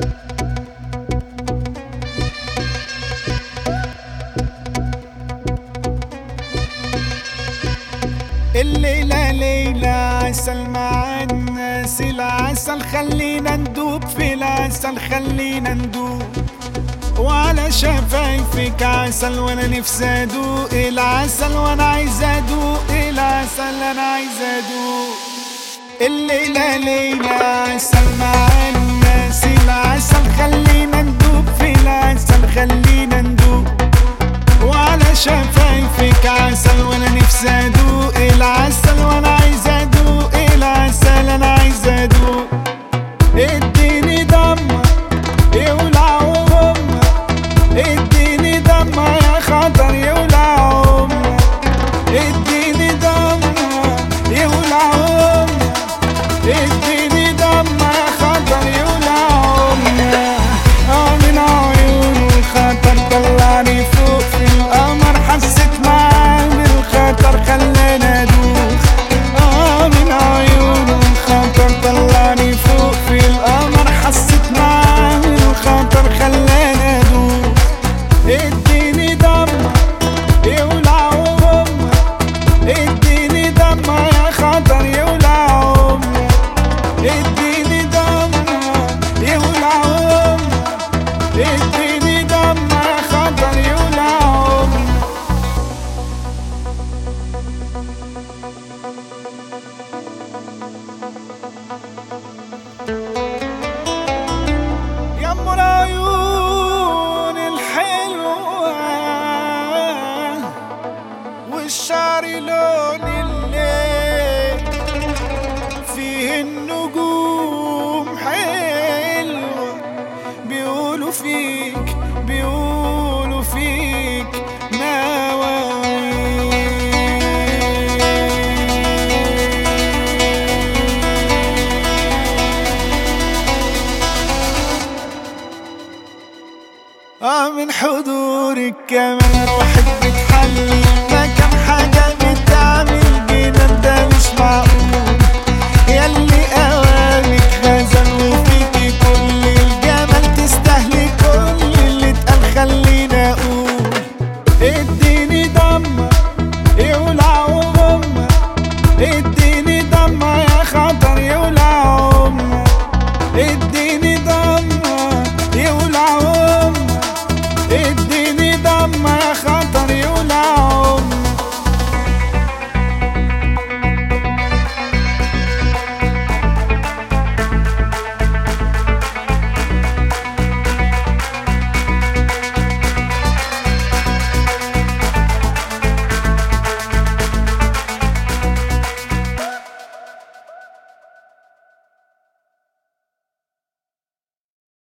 الليلة ليلة عسل مع الناس العسل خلينا ندوب في العسل خلينا ندوب وعلى شفايفك عسل وانا نفسي ادوق العسل وانا عايز ادوق العسل انا عايز ادوق الليلة ليلة عسل مع الناس العسل خلينا ندوب في العسل خلينا ندوب وعلى شفايفك عسل وانا نفسي ادوق العسل وانا عايز ادوق العسل انا عايز ادوق اديني دمك يولع وامك اديني دمك يا خطر يولع امك اديني دمك يولع امك اديني دمك يا خطر يولع امك اه من عيونه الخطر طلعني فوق في القمر حسيت معاه بالخطر خلاني ادوخ اه من عيونه الخطر طلعني فوق في القمر حسيت معاه بالخطر خلاني ادوخ اديني دمك يولع امك اديني دمك يا خطر يولع امك اديني دمك يولع امك اديني دمك يا خطر يولع امك يا ام العيون الحلوة والشعر لون الليل فيه النجوم حلوة بيقولوا فيك بيقولوا فيك اه من حضورك كمان روحك بتحلي ما كم حاجة بتعمل جنان ده مش معقول ياللي اوامك غزل وفيكي كل الجمال تستاهلي كل اللي اتقال خلينا اقول اديني دمك يولع وامك اديني دمك يا خطر يولع امك